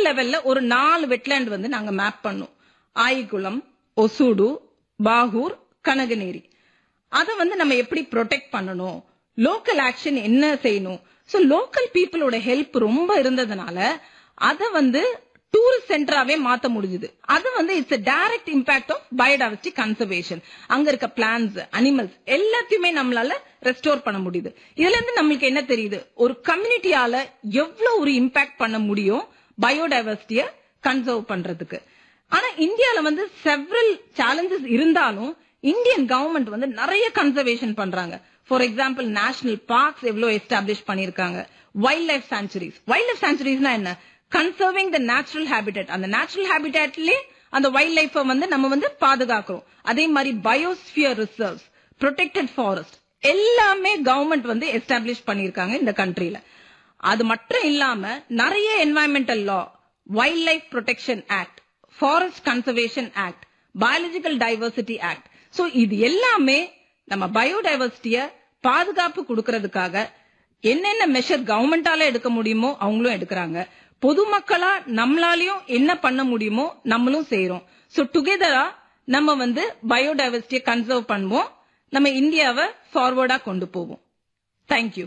local லெவல்ல ஒரு நாலு வெட்லேண்ட் வந்து நாங்க மேப் பண்ணோம் ஆயிக்குளம் ஒசூடு பாகூர் கனகநேரி அதை வந்து நம்ம எப்படி ப்ரொடெக்ட் பண்ணணும் லோக்கல் ஆக்ஷன் என்ன செய்யணும் சோ லோக்கல் பீப்புளோட ஹெல்ப் ரொம்ப இருந்ததுனால அதை வந்து டூரிஸ்ட் சென்டராவே மாத்த முடிஞ்சது அது வந்து it's direct impact of biodiversity conservation அங்க இருக்க பிளான்ஸ் அனிமல்ஸ் எல்லாத்தையுமே நம்மளால ரெஸ்டோர் பண்ண முடியுது இதுல இருந்து நம்மளுக்கு என்ன தெரியுது ஒரு கம்யூனிட்டியால எவ்வளவு ஒரு இம்பாக்ட் பண்ண முடியும் பயோடைவர்சிட்டிய கன்சர்வ் பண்றதுக்கு ஆனா இந்தியால வந்து செவரல் சேலஞ்சஸ் இருந்தாலும் இந்தியன் கவர்மெண்ட் வந்து நிறைய கன்சர்வேஷன் பண்றாங்க ஃபார் எக்ஸாம்பிள் நேஷனல் பார்க்ஸ் எவ்வளவு எஸ்டாப்ளிஷ் பண்ணிருக்காங்க wildlife sanctuaries wildlife சாங்சுரிஸ்னா என்ன கன்சர்விங் த நேச்சுரல் ஹேபிடேட் அந்த நேச்சுரல் ஹேபிடேட்லயே அந்த வைல்ட் லைஃப் வந்து நம்ம வந்து பாதுகாக்கிறோம் அதே மாதிரி பயோஸ்பியர் ரிசர்வ்ஸ் ப்ரொடெக்டட் ஃபாரஸ்ட் எல்லாமே கவர்மெண்ட் வந்து எஸ்டாப்ளிஷ் பண்ணிருக்காங்க இந்த கண்ட்ரில அது மட்டும் இல்லாம நிறைய environmental law wildlife protection act forest conservation act biological diversity act so இது எல்லாமே நம்ம பயோடைவர்சிட்டிய பாதுகாப்பு கொடுக்கறதுக்காக என்னென்ன மெஷர் கவர்மெண்டால எடுக்க முடியுமோ அவங்களும் எடுக்கிறாங்க பொதுமக்களா நம்மளாலையும் என்ன பண்ண முடியுமோ நம்மளும் செய்யறோம் சோ டுகெதரா நம்ம வந்து பயோடைவர்சிட்டியை கன்சர்வ் பண்ணுவோம் நம்ம இந்தியாவை ஃபார்வர்டா கொண்டு போவோம் தேங்க்யூ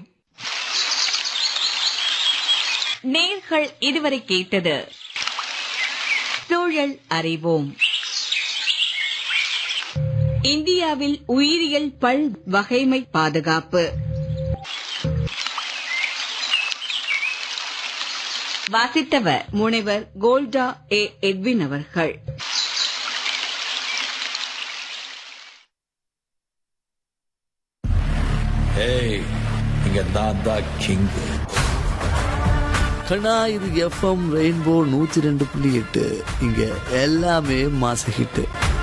நேர்கள் இதுவரை கேட்டது சூழல் அறிவோம் இந்தியாவில் உயிரியல் பல் வகைமை பாதுகாப்பு வாசித்தவர் முனைவர் கோல்டா ஏ எட்வின் அவர்கள் ஏய் இங்க நான் தான் கிங் கண்ணா இது எஃப்எம் ரெயின்போ நூத்தி ரெண்டு புள்ளி எட்டு இங்க எல்லாமே மாச ஹிட்டு